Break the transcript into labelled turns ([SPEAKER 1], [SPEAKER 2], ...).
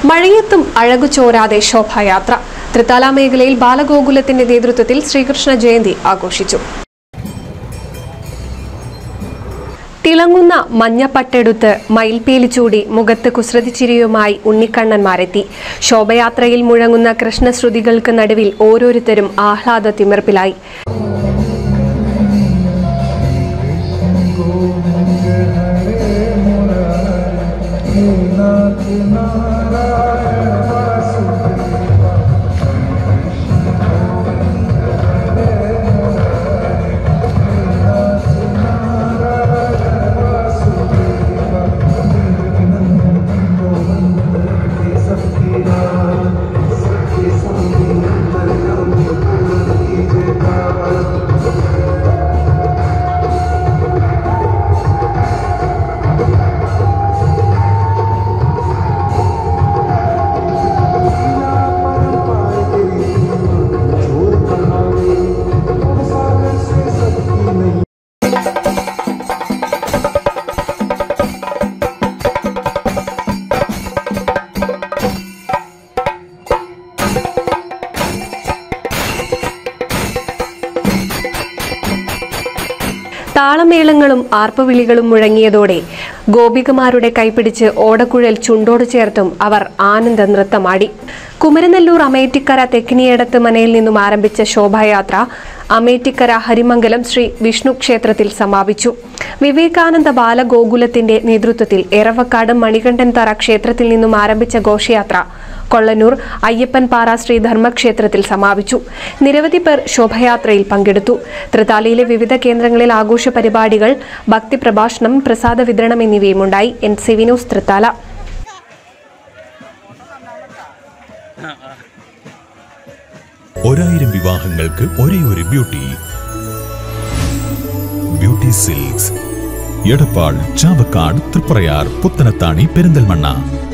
[SPEAKER 1] മഴയത്തും അഴകു ചോരാതെ ശോഭായാത്ര തൃത്താല മേഖലയിൽ ബാലഗോകുലത്തിന്റെ നേതൃത്വത്തിൽ ശ്രീകൃഷ്ണ ജയന്തി ആഘോഷിച്ചു തിളങ്ങുന്ന മഞ്ഞപ്പട്ടെടുത്ത് മയിൽപീലി ചൂടി മുഖത്ത് കുസൃതിച്ചിരിയുമായി ഉണ്ണിക്കണ്ണന്മാരെത്തി ശോഭയാത്രയിൽ മുഴങ്ങുന്ന കൃഷ്ണശ്രുതികൾക്ക് നടുവിൽ ഓരോരുത്തരും ആഹ്ലാദ തിമിർപ്പിലായി താളമേളങ്ങളും ആർപ്പവിളികളും മുഴങ്ങിയതോടെ ഗോപികമാരുടെ കൈപിടിച്ച് ഓടക്കുഴൽ ചുണ്ടോട് ചേർത്തും അവർ ആനന്ദ നൃത്തമാടി കുമരനെല്ലൂർ അമേറ്റിക്കര തെക്കിനിയടത്ത് മനയിൽ നിന്നും ആരംഭിച്ച ശോഭായാത്ര അമേറ്റിക്കര ഹരിമംഗലം ശ്രീ വിഷ്ണു ക്ഷേത്രത്തിൽ സമാപിച്ചു വിവേകാനന്ദ ബാലഗോകുലത്തിന്റെ നേതൃത്വത്തിൽ എറവക്കാട് മണികണ്ഠൻ തറ ക്ഷേത്രത്തിൽ നിന്നും ആരംഭിച്ച ഘോഷയാത്ര കൊള്ളനൂർ അയ്യപ്പൻപാറ ശ്രീ ധർമ്മക്ഷേത്രത്തിൽ സമാപിച്ചു നിരവധി പേർ ശോഭയാത്രയിൽ പങ്കെടുത്തു തൃത്താലയിലെ വിവിധ കേന്ദ്രങ്ങളിൽ ആഘോഷ പരിപാടികൾ ഭക്തി പ്രഭാഷണം പ്രസാദ വിതരണം എന്നിവയുമുണ്ടായി N C V news Thrithala
[SPEAKER 2] ഒരായിരം വിവാഹങ്ങൾക്ക് ഒരേ ഒരു beauty beauty silks Edappal Chavakkad Triprayar Puthanathani Perinthalmanna